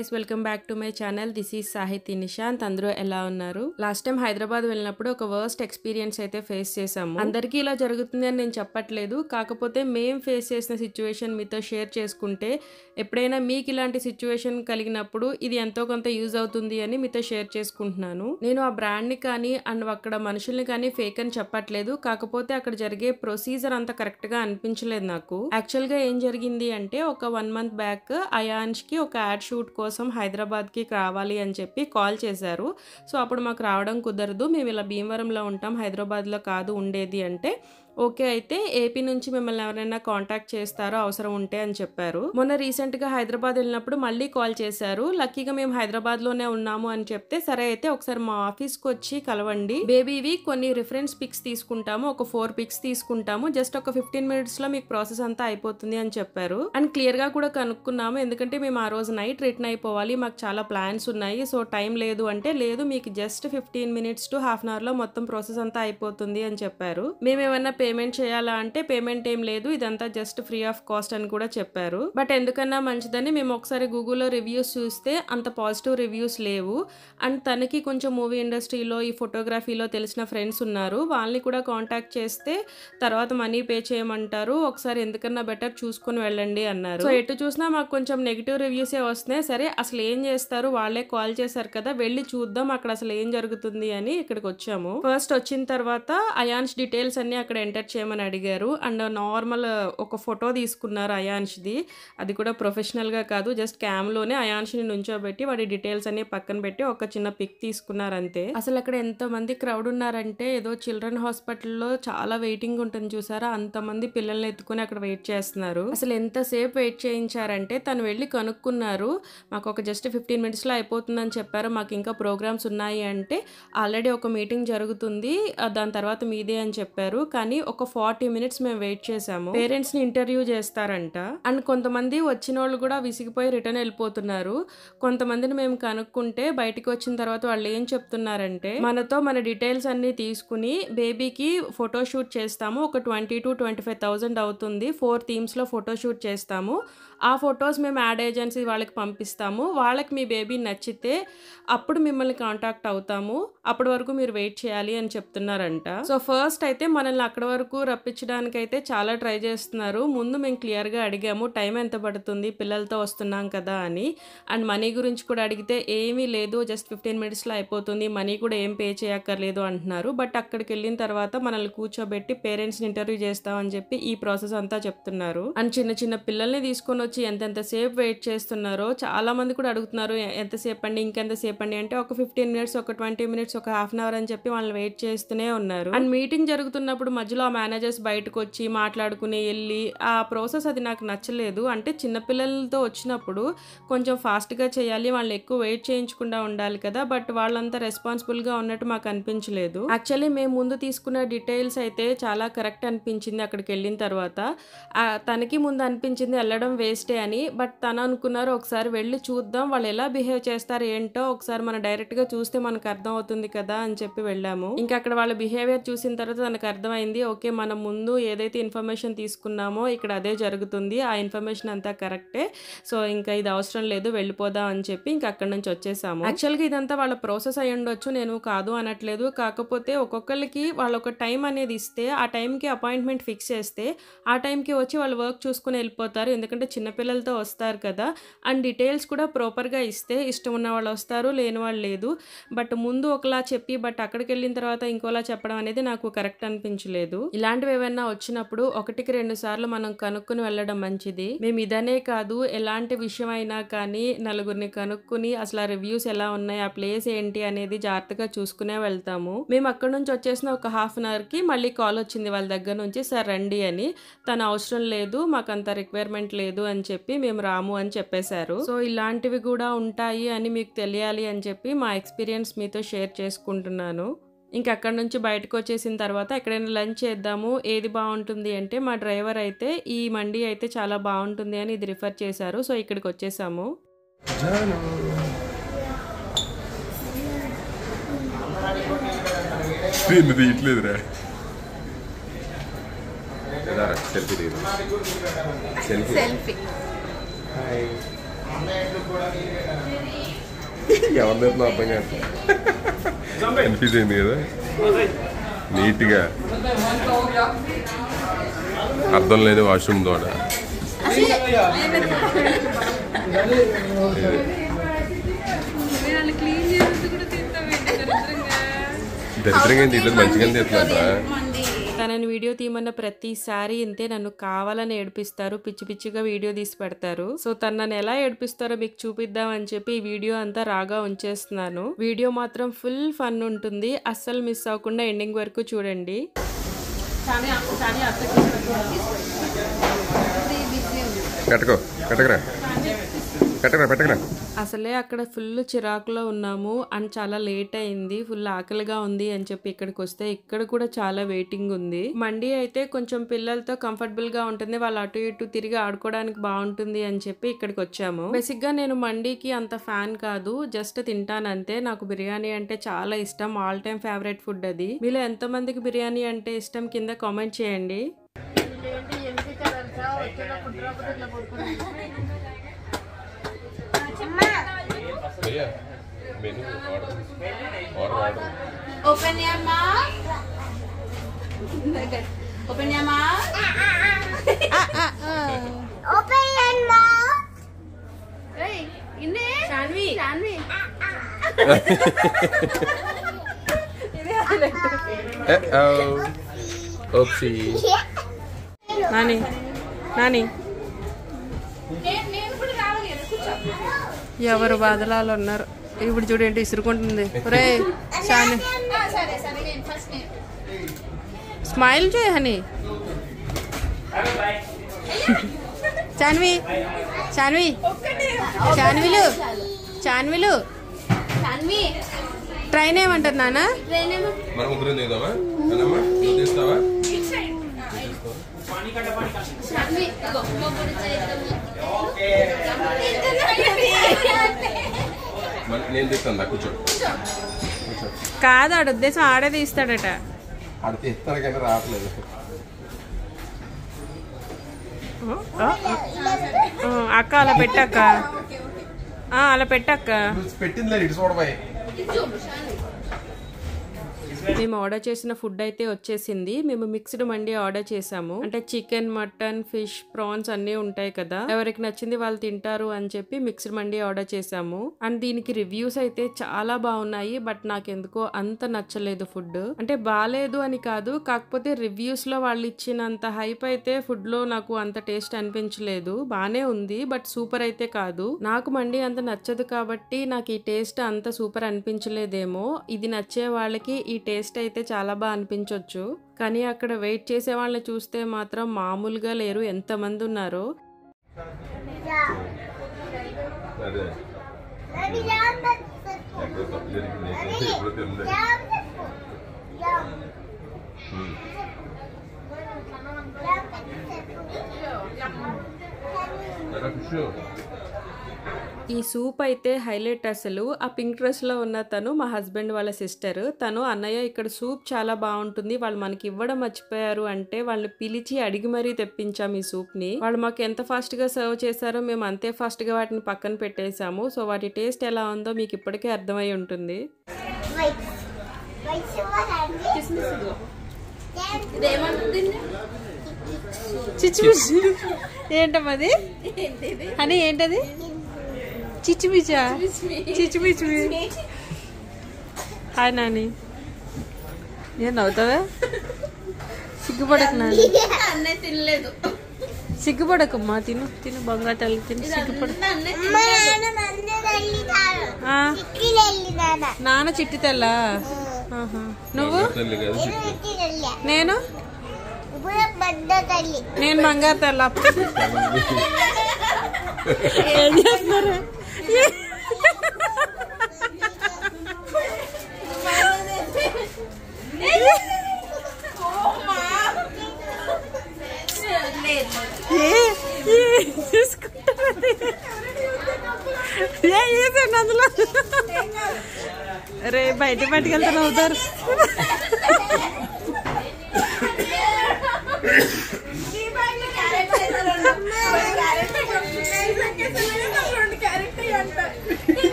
Guys welcome back to my channel this is Sahithi Nishant అందరూ ఎలా ఉన్నారు లాస్ట్ టైం హైదరాబాద్ వెళ్ళినప్పుడు ఒక వర్స్ట్ ఎక్స్పీరియన్స్ అయితే ఫేస్ చేసాము అందరికీ ఇలా జరుగుతుంది అని నేను చెప్పట్లేదు కాకపోతే మేం ఫేస్ చేసిన సిచ్యువేషన్ మీతో షేర్ చేసుకుంటే ఎప్పుడైనా మీకు ఇలాంటి సిచ్యువేషన్ కలిగినప్పుడు ఇది ఎంతో కొంత యూజ్ అవుతుంది అని మీతో షేర్ చేసుకుంటున్నాను నేను ఆ బ్రాండ్ని కానీ అండ్ అక్కడ మనుషుల్ని కానీ ఫేక్ అని చెప్పట్లేదు కాకపోతే అక్కడ జరిగే ప్రొసీజర్ అంత కరెక్ట్ గా అనిపించలేదు నాకు యాక్చువల్ గా ఏం జరిగింది అంటే ఒక వన్ మంత్ బ్యాక్ అయాన్ష్ కి ఒక యాడ్ షూట్ కోసం హైదరాబాద్ కి రావాలి అని చెప్పి కాల్ చేశారు సో అప్పుడు మాకు రావడం కుదరదు మేము ఇలా భీమవరంలో ఉంటాం హైదరాబాద్ లో కాదు ఉండేది అంటే ఓకే అయితే ఏపీ నుంచి మిమ్మల్ని ఎవరైనా కాంటాక్ట్ చేస్తారో అవసరం ఉంటే అని చెప్పారు మొన్న రీసెంట్ గా హైదరాబాద్ వెళ్ళినప్పుడు మళ్ళీ కాల్ చేశారు లక్కీగా మేము హైదరాబాద్ లోనే ఉన్నాము అని చెప్తే సరే అయితే ఒకసారి మా ఆఫీస్ కి వచ్చి కలవండి బేబీవి కొన్ని రిఫరెన్స్ పిక్స్ తీసుకుంటాము ఒక ఫోర్ పిక్స్ తీసుకుంటాము జస్ట్ ఒక ఫిఫ్టీన్ మినిట్స్ లో మీకు ప్రాసెస్ అంతా అయిపోతుంది అని చెప్పారు అండ్ క్లియర్ గా కూడా కనుక్కున్నాము ఎందుకంటే మేము ఆ రోజు నైట్ రిటర్న్ అయిపోవాలి మాకు చాలా ప్లాన్స్ ఉన్నాయి సో టైం లేదు అంటే లేదు మీకు just fifteen minutes to half an hour లో మొత్తం ప్రాసెస్ అంతా అయిపోతుంది అని చెప్పారు మేము ఏమన్నా పేమెంట్ చేయాలా అంటే పేమెంట్ ఏం లేదు ఇదంతా జస్ట్ ఫ్రీ ఆఫ్ కాస్ట్ అని కూడా చెప్పారు బట్ ఎందుకన్నా మంచిదని మేము ఒకసారి గూగుల్లో రివ్యూస్ చూస్తే అంత పాజిటివ్ రివ్యూస్ లేవు అండ్ తనకి కొంచెం మూవీ ఇండస్ట్రీలో ఈ ఫోటోగ్రఫీలో తెలిసిన ఫ్రెండ్స్ ఉన్నారు వాళ్ళని కూడా కాంటాక్ట్ చేస్తే తర్వాత మనీ పే చేయమంటారు ఒకసారి ఎందుకన్నా బెటర్ చూసుకొని వెళ్ళండి అన్నారు సో ఎటు చూసినా మాకు కొంచెం నెగిటివ్ రివ్యూసే వస్తున్నాయి సరే అసలు ఏం చేస్తారు వాళ్ళే కాల్ చేశారు కదా వెళ్ళి చూద్దాం అక్కడ అసలు ఏం జరుగుతుంది అని ఇక్కడికి వచ్చాము ఫస్ట్ వచ్చిన తర్వాత అయాన్స్ డీటెయిల్స్ అన్ని అక్కడ ఎంటర్ చేయమని అడిగారు అండ్ నార్మల్ ఒక ఫోటో తీసుకున్నారు అయాన్ష్ది అది కూడా ప్రొఫెషనల్ గా కాదు జస్ట్ క్యామ్ లోనే అయాన్ష్ని నుంచోబెట్టి వాడి డీటెయిల్స్ అన్ని పక్కన పెట్టి ఒక చిన్న పిక్ తీసుకున్నారు అంతే అసలు అక్కడ ఎంత మంది క్రౌడ్ ఉన్నారంటే ఏదో చిల్డ్రన్ హాస్పిటల్లో చాలా వెయిటింగ్ ఉంటుంది చూసారా అంతమంది పిల్లల్ని ఎత్తుకుని అక్కడ వెయిట్ చేస్తున్నారు అసలు ఎంతసేపు వెయిట్ చేయించారంటే తను వెళ్ళి కనుక్కున్నారు మాకు ఒక జస్ట్ ఫిఫ్టీన్ మినిట్స్లో అయిపోతుందని చెప్పారు మాకు ఇంకా ప్రోగ్రామ్స్ ఉన్నాయి అంటే ఆల్రెడీ ఒక మీటింగ్ జరుగుతుంది ఆ, దాని తర్వాత మీదే అని చెప్పారు కానీ ఒక ఫార్టీ మినిట్స్ మేము వెయిట్ చేసాము పేరెంట్స్ ని ఇంటర్వ్యూ చేస్తారంట అండ్ కొంతమంది వచ్చిన వాళ్ళు కూడా విసిగిపోయి రిటర్న్ వెళ్ళిపోతున్నారు కొంతమందిని మేము కనుక్కుంటే బయటికి వచ్చిన తర్వాత వాళ్ళు ఏం చెప్తున్నారంటే మనతో మన డీటెయిల్స్ అన్ని తీసుకుని బేబీకి ఫోటోషూట్ చేస్తాము ఒక twenty to twenty five thousand అవుతుంది ఫోర్ థీమ్స్ లో ఫోటోషూట్ చేస్తాము ఆ ఫొటోస్ మేము యాడ్ ఏజెన్సీ వాళ్ళకి పంపిస్తాము వాళ్ళకి మీ బేబీ నచ్చితే అప్పుడు మిమ్మల్ని కాంటాక్ట్ అవుతాము అప్పటి వరకు మీరు వెయిట్ చేయాలి అని చెప్తున్నారంట సో ఫస్ట్ అయితే మనల్ని అక్కడ వరకు రప్పించడానికి అయితే చాలా ట్రై చేస్తున్నారు ముందు మేము క్లియర్గా అడిగాము టైం ఎంత పడుతుంది పిల్లలతో వస్తున్నాం కదా అని అండ్ మనీ గురించి కూడా అడిగితే ఏమీ లేదు జస్ట్ ఫిఫ్టీన్ మినిట్స్లో అయిపోతుంది మనీ కూడా ఏం పే చేయక్కర్లేదు అంటున్నారు బట్ అక్కడికి వెళ్ళిన తర్వాత మనల్ని కూర్చోబెట్టి పేరెంట్స్ని ఇంటర్వ్యూ చేస్తామని చెప్పి ఈ ప్రాసెస్ అంతా చెప్తున్నారు అండ్ చిన్న చిన్న పిల్లల్ని తీసుకొని వచ్చి ఎంతెంత సేపు వెయిట్ చేస్తున్నారో చాలా మంది కూడా అడుగుతున్నారు "ఎ- ఎంతసేపు అండి ఇంకెంతసేపు అండి అంటే ఒక ఫిఫ్టీన్ మినిట్స్ ఒక ట్వంటీ మినిట్స్ ఒక హాఫ్ అన్ అవర్ అని చెప్పి వాళ్ళని వెయిట్ చేస్తూనే ఉన్నారు అండ్ మీటింగ్ జరుగుతున్నప్పుడు మధ్యలో ఆ మేనేజర్స్ బయటకు వచ్చి మాట్లాడుకుని వెళ్ళి ఆ ప్రాసెస్ అది నాకు నచ్చలేదు అంటే చిన్నపిల్లలతో వచ్చినప్పుడు కొంచెం ఫాస్ట్గా చేయాలి వాళ్ళు ఎక్కువ వెయిట్ చేయించకుండా ఉండాలి కదా బట్ వాళ్ళంతా రెస్పాన్సిబుల్గా ఉన్నట్టు మాకు అనిపించలేదు యాక్చువల్లీ మేము ముందు తీసుకున్న డీటెయిల్స్ అయితే చాలా కరెక్ట్ అనిపించింది అక్కడికి వెళ్ళిన తర్వాత ఆ, తనకి ముందు అనిపించింది వెళ్ళడం వేస్టే అని బట్ తను అనుకున్నారు ఒకసారి వెళ్ళి చూద్దాం వాళ్ళు ఎలా బిహేవ్ చేస్తారు ఏంటో ఒకసారి మనం డైరెక్ట్గా చూస్తే మనకు అర్థం అవుతుంది కదా అని చెప్పి వెళ్ళాము ఇంకా అక్కడ వాళ్ళ బిహేవియర్ చూసిన తర్వాత తనకు అర్థమైంది ఓకే మనం ముందు ఏదైతే ఇన్ఫర్మేషన్ తీసుకున్నామో ఇక్కడ అదే జరుగుతుంది ఆ ఇన్ఫర్మేషన్ అంతా కరెక్టే సో ఇంకా ఇది అవసరం లేదు వెళ్ళిపోదాం అని చెప్పి ఇంకా అక్కడ నుంచి వచ్చేసాము యాక్చువల్గా ఇదంతా వాళ్ళ ప్రాసెస్ అయి ఉండొచ్చు నేను కాదు అనట్లేదు కాకపోతే ఒక్కొక్కరికి వాళ్ళ ఒక టైం అనేది ఇస్తే ఆ టైంకి అపాయింట్మెంట్ ఫిక్స్ చేస్తే ఆ టైంకి వచ్చి వాళ్ళు వర్క్ చూసుకుని వెళ్ళిపోతారు ఎందుకంటే చిన్నపిల్లలతో వస్తారు కదా అండ్ డీటెయిల్స్ కూడా ప్రాపర్గా ఇస్తే ఇష్టం ఉన్న వాళ్ళు వస్తారు లేని వాళ్ళు లేదు బట్ ముందు ఒకలా చెప్పి బట్ అక్కడికి వెళ్ళిన తర్వాత ఇంకోలా చెప్పడం అనేది నాకు కరెక్ట్ అనిపించలేదు ఇలాంటివి ఏమైనా వచ్చినప్పుడు ఒకటికి రెండు సార్లు మనం కనుక్కుని వెళ్ళడం మంచిది మేము ఇదనే కాదు ఎలాంటి విషయం అయినా కానీ నలుగురిని కనుక్కుని అసలు ఆ రివ్యూస్ ఎలా ఉన్నాయి ఆ ప్లేస్ ఏంటి అనేది జాగ్రత్తగా చూసుకునే వెళ్తాము మేము అక్కడ నుంచి వచ్చేసిన ఒక హాఫ్ అన్ అవర్ కి మళ్ళీ కాల్ వచ్చింది వాళ్ళ దగ్గర నుంచి సార్ రండి అని తన అవసరం లేదు మాకు అంత రిక్వైర్మెంట్ లేదు అని చెప్పి మేము రాము అని చెప్పేశారు సో ఇలాంటివి కూడా ఉంటాయి అని మీకు తెలియాలి అని చెప్పి మా ఎక్స్పీరియన్స్ మీతో షేర్ చేసుకుంటున్నాను ఇంకా అక్కడ నుంచి బయటకు వచ్చేసిన తర్వాత ఎక్కడైనా లంచ్ చేద్దాము ఏది బాగుంటుంది అంటే మా డ్రైవర్ అయితే ఈ మండి అయితే చాలా బాగుంటుంది అని ఇది రిఫర్ చేశారు సో ఇక్కడికి వచ్చేసాము దీన్ని తీయట్లేదురా సెల్ఫీ దిగు సెల్ఫీ సెల్ఫీ హాయ్ ఎవరి చేతిలో అర్థం కాదు కన్ఫ్యూజ్ అయింది కదా నీట్గా అర్థం లేదు వాష్రూమ్ దోడ దరిద్రంగా ఏంటి ఇట్లా మంచిగానే తీస్తున్నారా తనని వీడియో తీయమన్న ప్రతిసారి ఇంతే నన్ను కావాలని ఏడిపిస్తారు పిచ్చి పిచ్చిగా వీడియో తీసి పెడతారు సో తను నన్ను ఎలా ఏడిపిస్తారో మీకు చూపిద్దాం అని చెప్పి ఈ వీడియో అంతా రాగా ఉంచేస్తున్నాను వీడియో మాత్రం ఫుల్ ఫన్ ఉంటుంది అస్సలు మిస్ అవ్వకుండా ఎండింగ్ వరకు చూడండి కట్టుకో కట్టకరా కట్టకరా పెట్టకరా అసలే అక్కడ ఫుల్ చిరాకులో ఉన్నాము అండ్ చాలా లేట్ అయింది ఫుల్ ఆకలిగా ఉంది అని చెప్పి ఇక్కడికి వస్తే ఇక్కడ కూడా చాలా వెయిటింగ్ ఉంది మండి అయితే కొంచెం పిల్లలతో కంఫర్టబుల్ గా ఉంటుంది వాళ్ళు అటు ఇటు తిరిగి ఆడుకోవడానికి బాగుంటుంది అని చెప్పి ఇక్కడికి వచ్చాము బేసిక్ గా నేను మండీకి అంత ఫ్యాన్ కాదు జస్ట్ తింటానంతే నాకు బిర్యానీ అంటే చాలా ఇష్టం ఆల్ టైమ్ ఫేవరెట్ ఫుడ్ అది మీలో ఎంత మందికి బిర్యానీ అంటే ఇష్టం కింద కామెంట్ చేయండి menu order order order Open your mouth. Open your mouth. Open your mouth. Hey, ini. Shanvi. Shanvi. Oopsie నాని నాని నేను నేను కూడా రావాలి కదా, కూర్చో. ఎవరు బాధలాలు ఉన్నారు ఇప్పుడు చూడేంటి ఇసురుకుంటుంది రే షాని ఆ, సరే సరే నేను ఫస్ట్ నేను స్మైల్ చేయ హనీ చాన్వి చాన్వి చాన్విలు చాన్విలు షాన్వి ట్రైన్ ఏమంటారు నాన్న ట్రైన్ ఏమో మన ముగ్గురు తీద్దామా అన్నమ్మా నువ్వు తీస్తావా షాన్వి ఇగో మొగ్గుడు చేద్దాము మన- నేను తీస్తాను దా కూర్చో కూర్చో కాదు ఆడ ఉద్దేశం ఆడే తీస్తాడట ఆడ తీస్తాను కానీ రావట్లేదు ఆ, అక్క అలా పెట్టక్క ఆ, అలా పెట్టక్క నువ్వు పెట్టిందిలే ఇటు చూడబాయి చూడు షాన్వి మేము ఆర్డర్ చేసిన ఫుడ్ అయితే వచ్చేసింది మేము మిక్స్డ్ మండి ఆర్డర్ చేసాము అంటే చికెన్ మటన్ ఫిష్ ప్రాన్స్ అన్నీ ఉంటాయి కదా ఎవరికి నచ్చింది వాళ్ళు తింటారు అని చెప్పి మిక్స్డ్ మండి ఆర్డర్ చేసాము అండ్ దీనికి రివ్యూస్ అయితే చాలా బాగున్నాయి బట్ నాకు ఎందుకో అంత నచ్చలేదు ఫుడ్ అంటే బాగాలేదు అని కాదు కాకపోతే రివ్యూస్ లో వాళ్ళు ఇచ్చినంత హైప్ అయితే ఫుడ్ లో నాకు అంత టేస్ట్ అనిపించలేదు బానే ఉంది బట్ సూపర్ అయితే కాదు నాకు మండి అంత నచ్చదు కాబట్టి నాకు ఈ టేస్ట్ అంత సూపర్ అనిపించలేదేమో ఇది నచ్చే వాళ్ళకి ఈ టేస్ట్ అయితే చాలా బాగా అనిపించవచ్చు కానీ అక్కడ వెయిట్ చేసే వాళ్ళని చూస్తే మాత్రం మామూలుగా లేరు ఎంతమంది ఉన్నారో అదే ఎక్కడ తప్పు జరిగింది ఎప్పుడు తింది ఉమ్. ఎరా ఫిష్ ఈ సూప్ అయితే హైలైట్ అసలు ఆ పింక్ డ్రెస్ లో ఉన్న తను మా హస్బెండ్ వాళ్ళ సిస్టర్ తను అన్నయ్య ఇక్కడ సూప్ చాలా బాగుంటుంది వాళ్ళు మనకి ఇవ్వడం మర్చిపోయారు అంటే వాళ్ళని పిలిచి అడిగి మరీ తెప్పించాం ఈ సూప్ ని వాళ్ళు మాకు ఎంత ఫాస్ట్ గా సర్వ్ చేశారో మేము అంతే ఫాస్ట్ గా వాటిని పక్కన పెట్టేశాము సో వాటి టేస్ట్ ఎలా ఉందో మీకు ఇప్పటికే అర్థమై ఉంటుంది ఇదేమంటుంది చిచ్చుమిచి ఏంటమ్మది అని ఏంటది చిచ్చుమిచా చిచ్చుమిచి హాయ్ నాని ఏం నవ్వుతావా సిగ్గుపడకు నాని అన్నయ్య తినలేదు సిగ్గుపడకమ్మా తిను తిను బంగారు తల్లి తిను సిగ్గుపడ అన్నయ్య ఆ, నాన్న చిట్టి తెల్ల ఆహా. నువ్వు తల్లి కాదు చిక్కు నేను నేను బంగారు తెల్ల ఏం చేస్తున్నారు ఏ- ఏ చూసుకుంటారు? ఏ చేశాను అందులో రే బయట పట్టుకెళ్తాను అవుతారు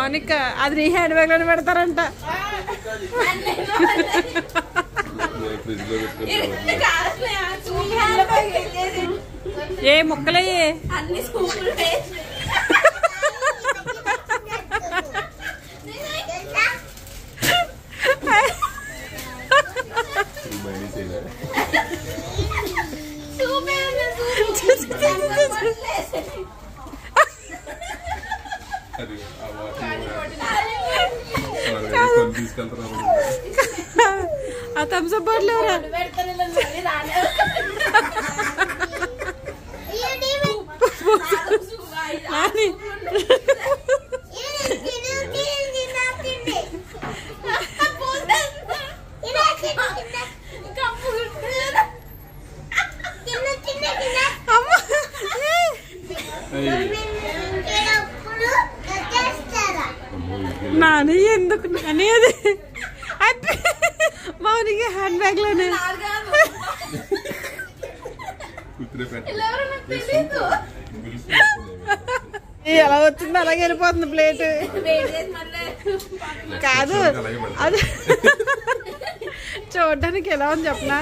మౌనిక అది నీ హ్యాండ్ బ్యాగ్ లోనే పెడతారంట నేను ఫ్రిడ్జ్ లో పెట్టుకుంటాను ఏ ముక్కలయ్యే అన్ని స్కూల్ మైనస్ అయినా అది ఆ వాటర్ కొన్ని తీసుకెళ్తారు ఆ థమ్స్అప్ బాటిల్ ఎవరా నాని అమ్మ నాని ఎందుకు నాని అది అది మౌనికి హ్యాండ్ బ్యాగ్ లోనే కూతురే తెలీదు. ఎలా వచ్చిందో అలాగే వెళ్ళిపోతుంది ప్లేట్ కాదు అది చూడడానికి ఎలా ఉంది చెప్పనా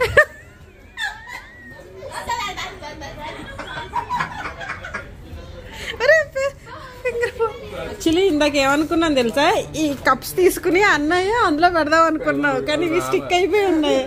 యాక్చువల్లీ ఇందాక ఏమనుకున్నాను తెలుసా ఈ కప్స్ తీసుకుని అన్నయ్య అందులో పెడదాం అనుకున్నావు కానీ ఇవి స్టిక్ అయిపోయి ఉన్నాయి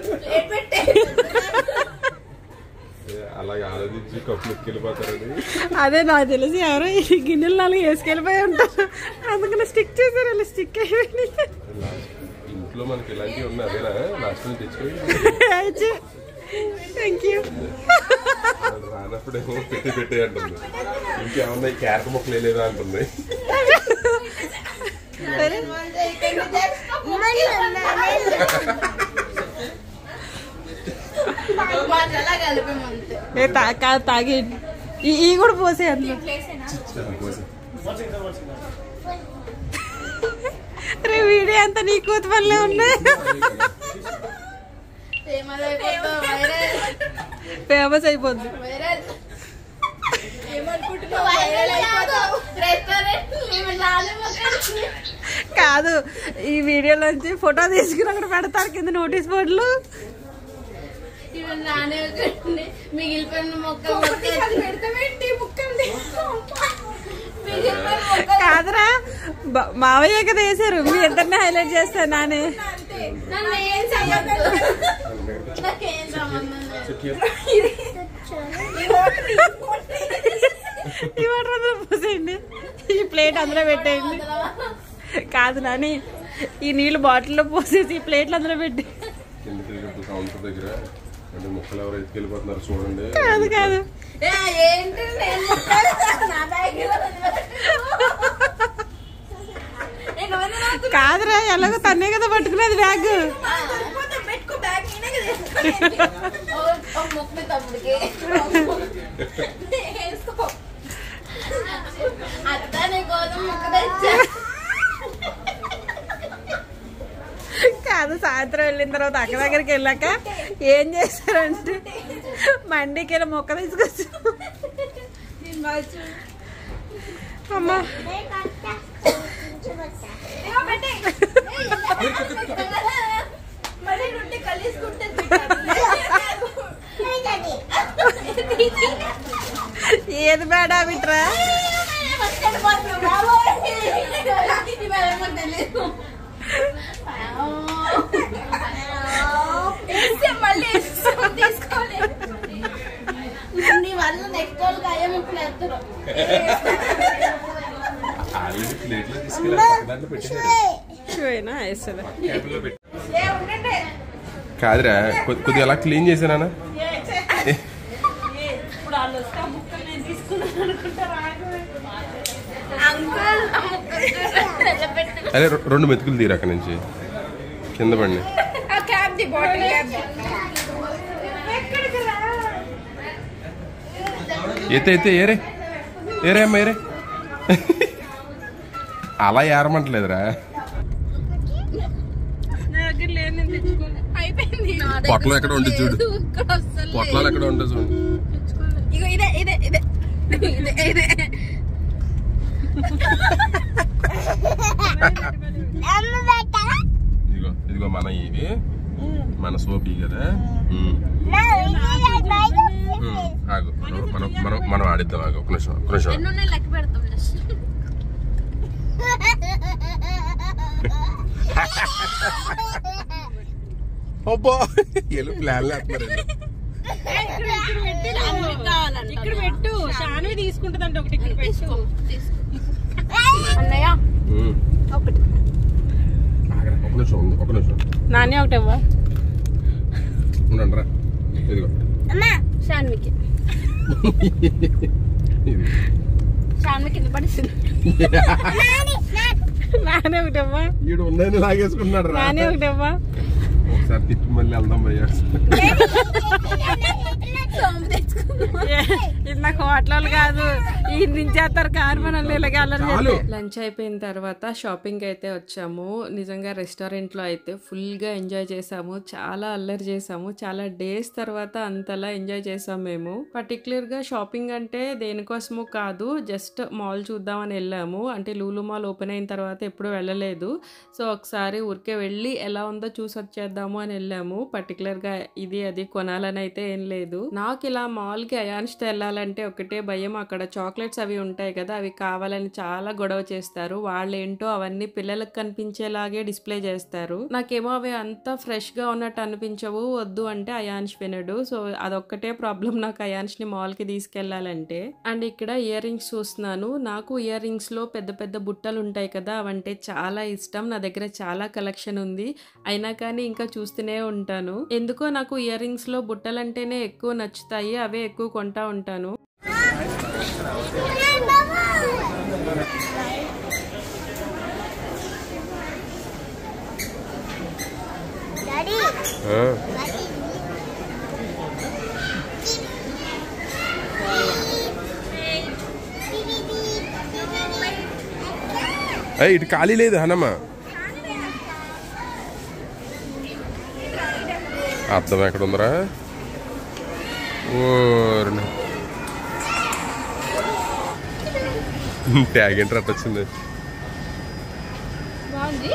అలాగే ఆలోచించి కప్పు ఎక్కెళ్ళిపోతారని అదే నాకు తెలిసి ఎవరో ఈ గిన్నెలు నాలుగు వేసుకెళ్ళిపోయి ఉంటారు అందుకని స్టిక్ చేశారు అలా స్టిక్ అయిపోయినాయి ఇంట్లో మనకి ఇలాంటివి ఉన్నాయి అదేనా లాస్ట్ నుంచి తెచ్చుకొని థ్యాంక్ యూ అది రానప్పుడేమో పెట్టి పెట్టే అంటుంది ఇంకేమన్నా ఈ క్యారెట్ ముక్కలు లేదా అంటుంది సరే అలా కలిపామంతే ఏ తా కాదు తాగి ఈ- ఈ కూడా పోసే అందులో రే వీడియో అంతా నీ కూతు పనిలే ఉన్నాయి ఫేమస్ అయిపోద్ది కాదు ఈ వీడియోలోంచి ఫోటో తీసుకుని అక్కడ పెడతారు కింద నోటీస్ బోర్డులు మిగిలిపోయిన మొక్క పెడతామేంటి ముక్కలు మిగిలిపోయిన మొక్క కాదురా బ- మావయ్య కదా వేసారు మీ ఇద్దరిని హైలైట్ చేస్తాను నానే నన్ను ఏం చెయ్యొద్దు నాకేం సంబంధం లేదు ఈ వాటర్ అందులో పోసేయండి ఈ ప్లేట్ అందులో పెట్టేయండి కాదు నాని ఈ నీళ్ళు బాటిల్లో పోసేసి ఈ ప్లేట్లు అందులో పెట్టి కింద తిరిగినప్పుడు కౌంటర్ దగ్గర అంటే ముక్కలు ఎవరు ఎత్తుకెళ్ళిపోతున్నారు చూడండి కాదు కాదు ఏ, ఏంటి నేను ముక్కలు నా బ్యాగ్ లో ఇక ముందు నాకు కాదురా ఎలాగో తన్నే కదా పట్టుకునేది బ్యాగ్ సరిపోతే పెట్టుకో బ్యాగ్ నేనే కదా వేసుకునేది. ఓ, ఓ ముక్క తమ్ముడికి వేసుకో అత్త నీ కోసం ముక్క తెచ్చా కాదు సాయంత్రం వెళ్ళిన తర్వాత అక్క దగ్గరికి వెళ్ళాక ఏం చేశారంటే మండికి వెళ్ళి మొక్క తీసుకొచ్చు నేను బాగా చూడు. అమ్మా ఇగో పెట్టే. ఏయ్, మళ్ళీ రొట్టె కలిసుకుంటే ఏది బేడా బిట్రా మళ్ళీ తీసుకోవాలి నీ వల్ల నెక్స్ట్ వాళ్ళకి అయ్యే ముక్కలు ఎత్తారు ఆల్రెడీ ప్లేట్లో తీసుకెళ్ళి పక్క దాంట్లో పెట్టేశారు చూయినా వేస్తుంది క్యాబిన్లో పెట్టి ఏ ఉండండి కాదురా కొద్ది- కొద్దిగా ఎలా క్లీన్ చేశానా ఇప్పుడు వాళ్ళు వస్తే ఆ ముక్కలు నేను తీసుకున్నాను అనుకుంటారు అంకుల్ ఆ ముక్కలు నిలబెట్టు. అదే రె- రెండు మెతుకులు తీరు అక్కడి నుంచి కింద పడి ఆ క్యాబ్ ది బాటిల్ క్యాబ్ ఎక్కడికి రా ఎత్తే ఎత్తే ఏరే ఏరే అమ్మ ఏరే అలా ఏరమంటలేదురా నా దగ్గర లేదు నేను తెచ్చుకోలేదు అయిపోయింది పొట్టలో ఎక్కడ ఉంటుంది చూడు ఇక్కడ అస్సలు పొట్లాలు ఎక్కడ ఉంటుంది చూడు ఇగో ఇదే ఇదే ఇదే ఇదే ఇదే ఇదిగో ఇదిగో మన ఇవి మన సోపి కదా ఉమ్. ఉమ్, ఆగు మనం మనం మనం ఆడిద్దాం ఆగు ఒక నిమిషం ఒక నిమిషం ఎన్ని ఉన్నాయి లెక్క పెడతాం జస్ట్ అబ్బా ఎలు ప్లాన్ లేస్తున్నారు కావాలంట ఇక్కడ పెట్టు షాన్వి తీసుకుంటుందంట ఒకటి ఇక్కడ తీసుకో తీసుకో అన్నయ్య ఉమ్. ఒకటి ఆగరా, ఒక నిమిషం ఉంది ఒక నిమిషం నాని ఒకటి ఇవ్వ ఉండండి రా ఇదిగో షాన్వికి ఇది షాన్వి కింద పడిస్తుంది నాని ఒకటి ఇవ్వ ఈడు ఉన్నాయని లాగేసుకున్నాడు రా నాని ఒకటి ఇవ్వ ఒకసారి తిప్పి మళ్ళీ వెళ్దాం భయ్యా సోము తెచ్చుకుందాం ఇది నాకు హోటల్ కాదు ఈ నుంచేస్తారు కారు మనల్ని ఇలాగే అల్లరి చాలు. చేస్తే. లంచ్ అయిపోయిన తర్వాత షాపింగ్ అయితే వచ్చాము నిజంగా రెస్టారెంట్ లో అయితే ఫుల్ గా ఎంజాయ్ చేసాము చాలా అల్లరి చేసాము చాలా డేస్ తర్వాత అంతలా ఎంజాయ్ చేసాం మేము పర్టికులర్ గా షాపింగ్ అంటే దేనికోసము కాదు జస్ట్ మాల్ చూద్దామని వెళ్ళాము అంటే లూలు మాల్ ఓపెన్ అయిన తర్వాత ఎప్పుడు వెళ్ళలేదు సో ఒకసారి ఊరికే వెళ్ళి ఎలా ఉందో చూసి వచ్చేద్దాము అని వెళ్ళాము పర్టికులర్ గా ఇది అది కొనాలని అయితే ఏం లేదు నాకు ఇలా మాల్ కి అయాన్స్తో వెళ్ళాలంటే ఒకటే భయం అక్కడ చాక్లెట్స్ అవి ఉంటాయి కదా అవి కావాలని చాలా గొడవ చేస్తారు వాళ్ళు ఏంటో అవన్నీ పిల్లలకు కనిపించేలాగే డిస్ప్లే చేస్తారు నాకేమో అవి అంత ఫ్రెష్ గా ఉన్నట్టు అనిపించవు వద్దు అంటే అయాన్ష్ వినడు సో అదొక్కటే ప్రాబ్లం నాకు అయాన్ష్ ని మాల్ కి తీసుకెళ్లాలంటే అండ్ ఇక్కడ ఇయర్ రింగ్స్ చూస్తున్నాను నాకు ఇయర్ రింగ్స్ లో పెద్ద పెద్ద బుట్టలు ఉంటాయి కదా అవంటే చాలా ఇష్టం నా దగ్గర చాలా కలెక్షన్ ఉంది అయినా కానీ ఇంకా చూస్తూనే ఉంటాను ఎందుకో నాకు ఇయర్ రింగ్స్ లో బుట్టలు అంటేనే ఎక్కువ నచ్చుతాయి అవే ఎక్కువ కొంటా ఉంటాను ఆ. ఏయ్, ఇటు ఖాళీ లేదు హనమ్మ అర్థం ఎక్కడ ఉందరా ఓర్ని. ట్యాగ్ ఏంటి అట్ట వచ్చింది బాగుంది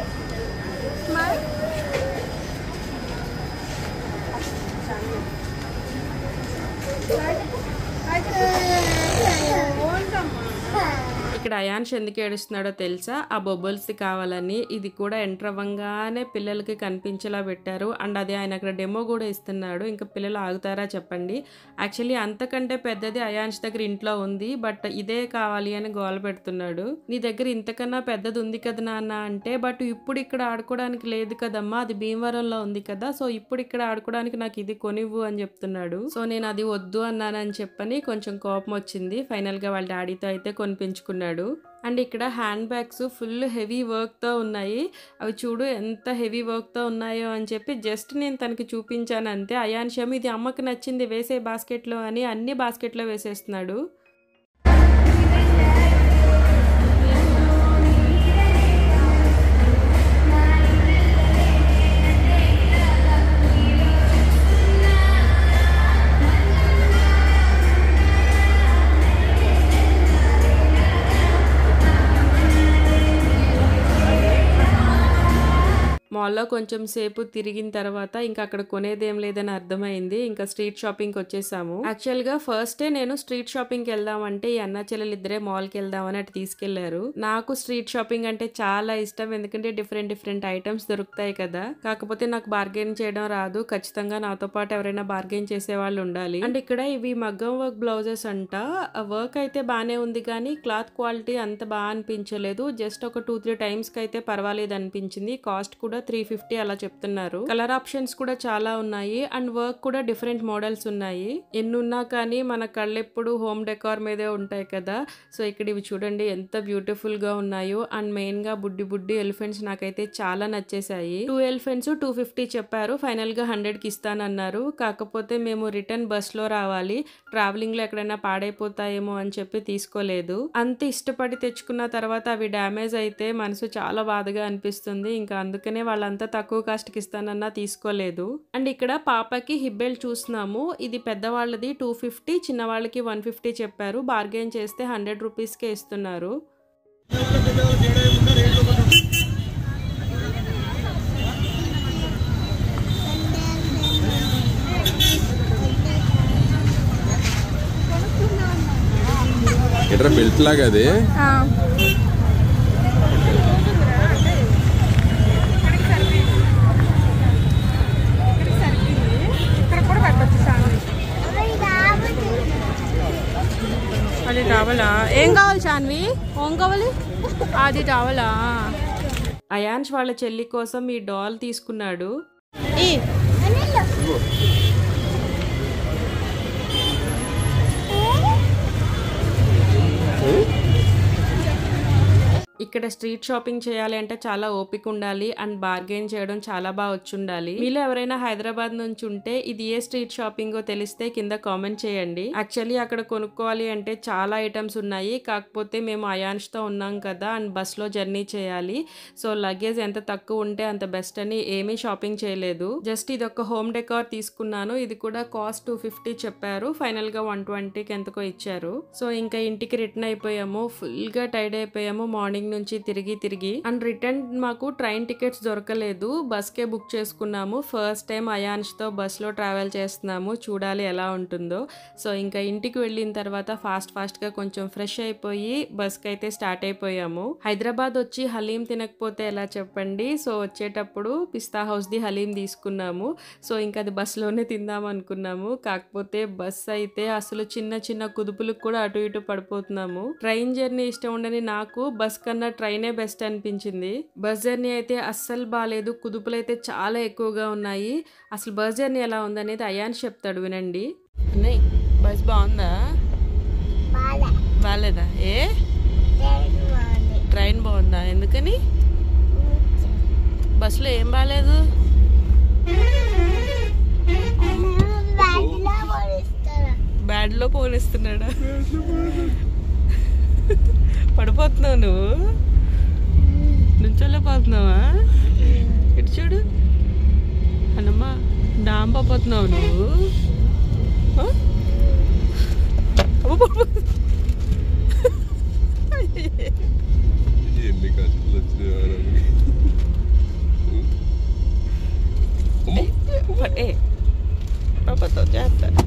ఇక్కడ అయాన్ష్ ఎందుకు ఏడుస్తున్నాడో తెలుసా ఆ బొబ్బల్స్ కావాలని ఇది కూడా ఎంటర్ అవ్వంగానే పిల్లలకి కనిపించేలా పెట్టారు అండ్ అది ఆయన అక్కడ డెమో కూడా ఇస్తున్నాడు ఇంకా పిల్లలు ఆగుతారా చెప్పండి యాక్చువల్లీ అంతకంటే పెద్దది అయాన్ష్ దగ్గర ఇంట్లో ఉంది బట్ ఇదే కావాలి అని గోల పెడుతున్నాడు నీ దగ్గర ఇంతకన్నా పెద్దది ఉంది కదా నాన్న అంటే బట్ ఇప్పుడు ఇక్కడ ఆడుకోవడానికి లేదు కదమ్మా అది భీమవరంలో ఉంది కదా సో ఇప్పుడు ఇక్కడ ఆడుకోవడానికి నాకు ఇది కొనివ్వు అని చెప్తున్నాడు సో నేను అది వద్దు అన్నానని చెప్పని కొంచెం కోపం వచ్చింది ఫైనల్ గా వాళ్ళ డాడీతో అయితే కొనిపించుకున్నాడు అండ్ ఇక్కడ హ్యాండ్ బ్యాగ్స్ ఫుల్ హెవీ వర్క్తో ఉన్నాయి అవి చూడు ఎంత హెవీ వర్క్తో ఉన్నాయో అని చెప్పి జస్ట్ నేను తనకి చూపించాను అంతే అయాన్షం ఇది అమ్మకి నచ్చింది వేసే బాస్కెట్లో అని అన్ని బాస్కెట్లో వేసేస్తున్నాడు మాల్లో కొంచెం సేపు తిరిగిన తర్వాత ఇంకా అక్కడ కొనేదేం లేదని అర్థమైంది ఇంకా స్ట్రీట్ షాపింగ్కి వచ్చేసాము యాక్చువల్ గా ఫస్ట్ నేను స్ట్రీట్ షాపింగ్ కి వెళ్దామంటే ఈ అన్న చెల్లెలు ఇద్దరే మాల్ కి వెళ్దామని అటు తీసుకెళ్లారు నాకు స్ట్రీట్ షాపింగ్ అంటే చాలా ఇష్టం ఎందుకంటే డిఫరెంట్ డిఫరెంట్ ఐటమ్స్ దొరుకుతాయి కదా కాకపోతే నాకు బార్గెన్ చేయడం రాదు ఖచ్చితంగా నాతో పాటు ఎవరైనా బార్గెన్ చేసే వాళ్ళు ఉండాలి అండ్ ఇక్కడ ఇవి మగ్గం వర్క్ బ్లౌజెస్ అంట వర్క్ అయితే బానే ఉంది కానీ క్లాత్ క్వాలిటీ అంత బాగా అనిపించలేదు జస్ట్ ఒక టూ త్రీ టైమ్స్ కి అయితే పర్వాలేదు అనిపించింది కాస్ట్ కూడా త్రీ ఫిఫ్టీ అలా చెప్తున్నారు కలర్ ఆప్షన్స్ కూడా చాలా ఉన్నాయి అండ్ వర్క్ కూడా డిఫరెంట్ మోడల్స్ ఉన్నాయి ఎన్ని ఉన్నా కానీ మన కళ్ళెప్పుడు హోమ్ డెకార్ మీదే ఉంటాయి కదా సో ఇక్కడ ఇవి చూడండి ఎంత బ్యూటిఫుల్ గా ఉన్నాయో అండ్ మెయిన్ గా బుడ్డి బుడ్డి ఎలిఫెంట్స్ నాకైతే చాలా నచ్చేసాయి టూ ఎలిఫెంట్స్ టూ ఫిఫ్టీ చెప్పారు ఫైనల్ గా హండ్రెడ్ కి ఇస్తానన్నారు కాకపోతే మేము రిటర్న్ బస్ లో రావాలి ట్రావెలింగ్ లో ఎక్కడైనా పాడైపోతాయేమో అని చెప్పి తీసుకోలేదు అంత ఇష్టపడి తెచ్చుకున్న తర్వాత అవి డ్యామేజ్ అయితే మనసు చాలా బాధగా అనిపిస్తుంది ఇంకా అందుకనే వాళ్ళంతా తక్కువ కాస్ట్ కి ఇస్తానన్నా తీసుకోలేదు అండ్ ఇక్కడ పాపకి హిబ్బెల్ చూస్తున్నాము ఇది పెద్దవాళ్ళది టూ ఫిఫ్టీ చిన్న వాళ్ళకి వన్ ఫిఫ్టీ చెప్పారు బార్గెన్ చేస్తే హండ్రెడ్ రూపీస్కే ఇస్తున్నారు పెద్దవాళ్ళు తేడా ఏముండదు ఏంట్రా బెల్ట్ లాగా అది ఇక్కడ కూడా పెట్టచ్చు శాండ్విచ్ అది టవలా ఏం కావాలి శాన్వి ఏం కావాలి అది టవలా అయాన్ష్ వాళ్ళ చెల్లి కోసం ఈ డాల్ తీసుకున్నాడు ఇక్కడ స్ట్రీట్ షాపింగ్ చేయాలి అంటే చాలా ఓపిక ఉండాలి అండ్ బార్గెన్ చేయడం చాలా బాగా వచ్చి ఉండాలి మీలో ఎవరైనా హైదరాబాద్ నుంచి ఉంటే ఇది ఏ స్ట్రీట్ షాపింగో తెలిస్తే కింద కామెంట్ చేయండి యాక్చువల్లీ అక్కడ కొనుక్కోవాలి అంటే చాలా ఐటమ్స్ ఉన్నాయి కాకపోతే మేము అయాన్ష్ తో ఉన్నాం కదా అండ్ బస్ లో జర్నీ చేయాలి సో లగేజ్ ఎంత తక్కువ ఉంటే అంత బెస్ట్ అని ఏమీ షాపింగ్ చేయలేదు జస్ట్ ఇది ఒక హోమ్ డెకార్ తీసుకున్నాను ఇది కూడా కాస్ట్ టూ ఫిఫ్టీ చెప్పారు ఫైనల్ గా వన్ ట్వంటీకి ఎంతకో ఇచ్చారు సో ఇంకా ఇంటికి రిటర్న్ అయిపోయాము ఫుల్ గా టైర్డ్ అయిపోయాము మార్నింగ్ నుంచి తిరిగి తిరిగి అండ్ రిటర్న్ మాకు ట్రైన్ టికెట్స్ దొరకలేదు బస్ కే బుక్ చేసుకున్నాము ఫస్ట్ టైం అయాన్ష్ తో బస్ లో ట్రావెల్ చేస్తున్నాము చూడాలి ఎలా ఉంటుందో సో ఇంకా ఇంటికి వెళ్ళిన తర్వాత ఫాస్ట్ ఫాస్ట్ గా కొంచెం ఫ్రెష్ అయిపోయి బస్ కి అయితే స్టార్ట్ అయిపోయాము హైదరాబాద్ వచ్చి హలీం తినకపోతే ఎలా చెప్పండి సో వచ్చేటప్పుడు పిస్తా హౌస్ ది హలీం తీసుకున్నాము సో ఇంకా అది బస్సులోనే తిందాం అనుకున్నాము కాకపోతే బస్ అయితే అసలు చిన్న చిన్న కుదుపులకు కూడా అటు ఇటు పడిపోతున్నాము ట్రైన్ జర్నీ ఇష్టం ఉండని నాకు బస్ కన్నా ట్రైనే బెస్ట్ అనిపించింది బస్ జర్నీ అయితే అస్సలు బాగాలేదు కుదుపులు అయితే చాలా ఎక్కువగా ఉన్నాయి అసలు బస్ జర్నీ ఎలా ఉందనేది అయాన్ చెప్తాడు వినండి బస్ బాగుందా బాగాలేదా ఏ ట్రైన్ బాగుందా ఎందుకని బస్సులో ఏం బాగాలేదు బ్యాడ్లో పోలిస్తున్నాడా పడిపోతున్నావు నువ్వు నుంచోలేకపోతున్నావా ఇటు చూడు అన్నమ్మ డాంపపోతున్నావు నువ్వు ఆ? అబ్బో, పడిపో- ఎన్ని కష్టాలు వచ్చినాయి పడ్- ఏ పడిపోతావు జాగ్రత్త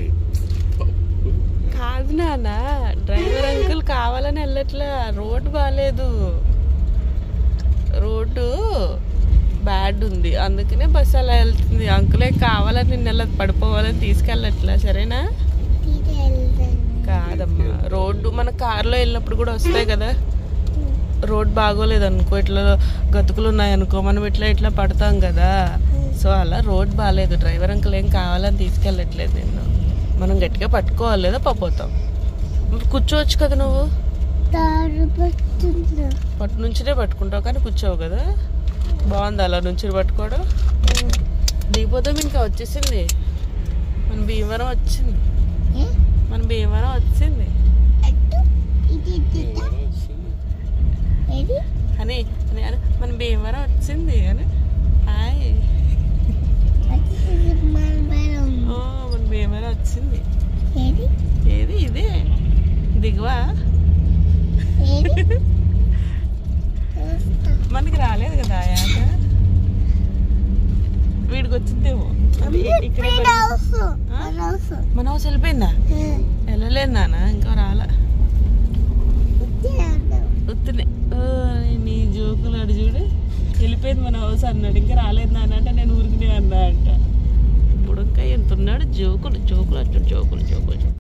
కాదు నాన్న డ్రైవర్ అంకుల్ కావాలని వెళ్ళట్లా రోడ్డు బాగాలేదు రోడ్డు బ్యాడ్ ఉంది అందుకనే బస్సు అలా వెళ్తుంది అంకులే కావాలని నిన్న అలా పడిపోవాలని తీసుకెళ్ళట్లా సరేనా కాదమ్మా రోడ్డు మన కార్లో వెళ్ళినప్పుడు కూడా వస్తాయి కదా రోడ్ బాగోలేదు అనుకో ఇట్లా గతుకులు ఉన్నాయి అనుకో మనం ఇట్లా ఇట్లా పడతాం కదా సో అలా రోడ్ బాగాలేదు డ్రైవర్ అంకుల్ ఏం కావాలని తీసుకెళ్ళట్లేదు నిన్ను మనం గట్టిగా పట్టుకోవాలి లేదా పడిపోతాం మరి కూర్చోవచ్చు కదా నువ్వు పట్టు నుంచినే పట్టుకుంటావు కానీ కూర్చోవు కదా బాగుంది అలా నుంచి పట్టుకోవడం దిగిపోతాం ఇంకా వచ్చేసింది మన భీమవరం వచ్చింది మన భీమవరం వచ్చింది అని అని అని మన భీమవరం వచ్చింది అని హాయ్ ఓ మన భీమవరం వచ్చింది ఏది ఇదే దిగువా మనకి రాలేదు కదా ఆ యాట వీడికి వచ్చిందేమో అది ఇక్కడ మన హౌస్ వెళ్ళిపోయిందా వెళ్ళలేదు నాన్న ఇంకా రాలా వస్తున్నాయి నీ జోకులు అడు చూడు వెళ్ళిపోయింది మన హౌస్ అన్నాడు ఇంకా రాలేదు నాన్న అంటే నేను ఊరికినే అన్నా అంట ఇప్పుడు ఇంకా ఎంత ఉన్నాడు జోకులు జోకులు వచ్చాడు జోకులు జోకులు